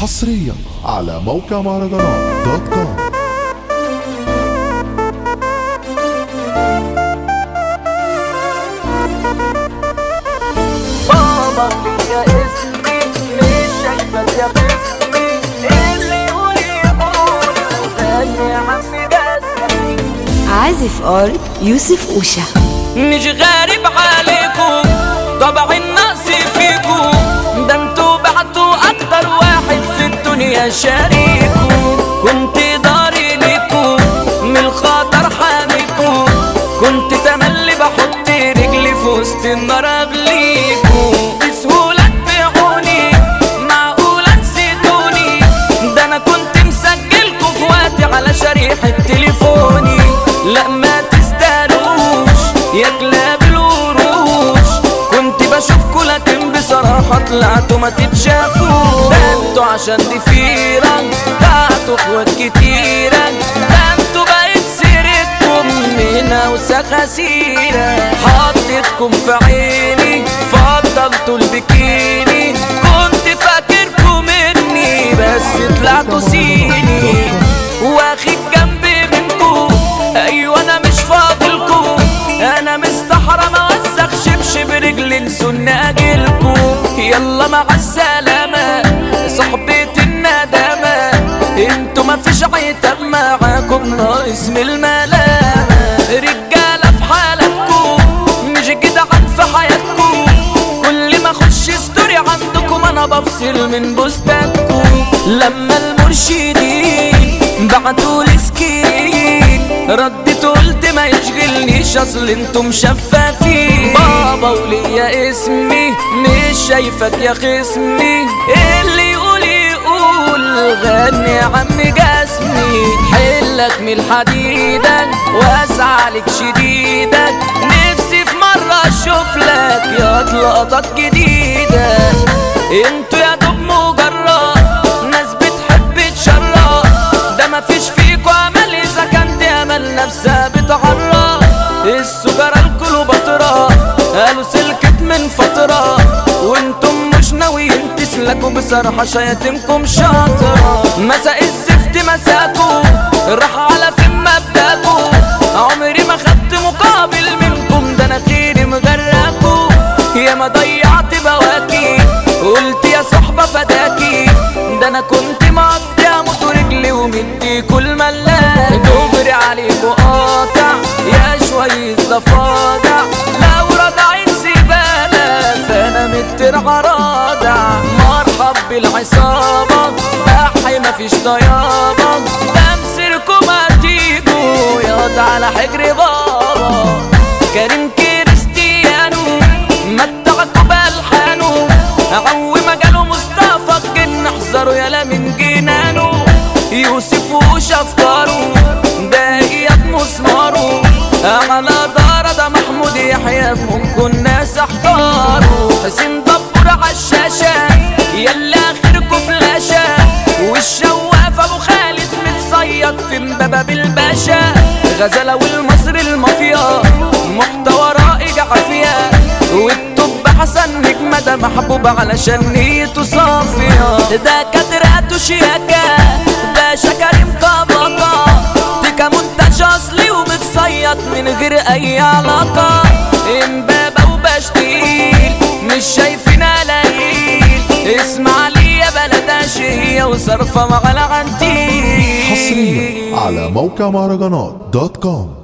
حصريا على موقع مهرجانات دوت كوم بابا يا اسمي مش شايفك يا باسمي اللي يقول يقول وغني يا عمي باسمي عازف ار يوسف اوشا مش غريب عليكم طبع النقص فيكم ده انتوا بعتوا اكتر واحد في الدنيا شريكم كنت داري ليكم من الخطر حاميكم كنت تملي بحط رجلي في وسط النار قبليكم بسهولة تبيعوني معقولة نسيتوني ده انا كنت مسجلكوا في وقتي على شريحة تليفوني لا ما تستاهلوش يا كلاب القروش كنت بشوفكوا لكن بصراحة طلعتوا ما تتشافوش ده انتوا عشان ضفيرة بتاعتوا اخوات كتيرة ده انتوا بقيت سيرتكم من اوسخ سيرة حطيتكم في عيني فضلتوا البكيني كنت فاكركم مني بس طلعتوا سيني واخد جنبي منكم ايوه انا مش فاضلكم انا مستحرم اوسخ شبشب رجلي نسون اجيلكم يلا مع السلامة صحبة الندامة انتوا مفيش عتاب معاكم ناقص من الملامة رجالة في حالتكم مش جدعان في حياتكم كل ما اخش ستوري عندكم انا بفصل من بوستاتكم لما المرشدين بعتوا لي سكين رديت قلت ما يشغلنيش اصل انتم شفافين بابا وليا اسمي مش شايفك يا خصمي اللي يقول يقول غني يا عم جسمي حلك من الحديدك واسعى عليك شديدك نفسي في مرة اشوف لك يا لقطات جديدة انتوا يا دوب مجرد ناس بتحب تشرب ده مفيش فيكوا امل اذا كانت امل نفسها بتعرف السجارة الكليوباترا قالوا سلكت من فترة وانتم مش ناويين تسلكوا بصراحة شياطينكم شاطرة مساء الزفت مساكوا راح على فين مبداكوا عمري ما خدت مقابل منكم ده انا خيري مغرقكوا يا ما ضيعت بواكي قلت يا صحبة فداكي ده انا كنت مقضي اموت رجلي ومدي كل ملاك دغري عليكوا قاطع يا شوية ضفادع لو رضعين زبالة فانا مترعى رادع مرحب بالعصابة بحي مفيش طيابة تمسيركم هتيجوا ياض على حجر بابا كريم كريستيانو متعكوا بالحانو عوي مجاله مصطفى الجن احذروا يالا من جنانه يوسف وش افكاره باقيات مسماره على دار ده محمود يحيى في مخه الناس احتاروا حسين دبر عالشاشة يلا اخركوا فلاشة والشواف ابو خالد متصيد في مبابة بالباشا غزالة والمصري المافيا محتوى رائج عافية والطب حسن نجمة ده محبوب علشان نيته صافية ده كادراته شياكة باشا كريم طبقة تيكا منتج اصلي ومتصيد من غير اي علاقة امبابة وبشتيل مش شايفين قليل اسمع لي يا بلد شهية وصرفة مع العنتيل حصريا على موقع مهرجانات دوت كوم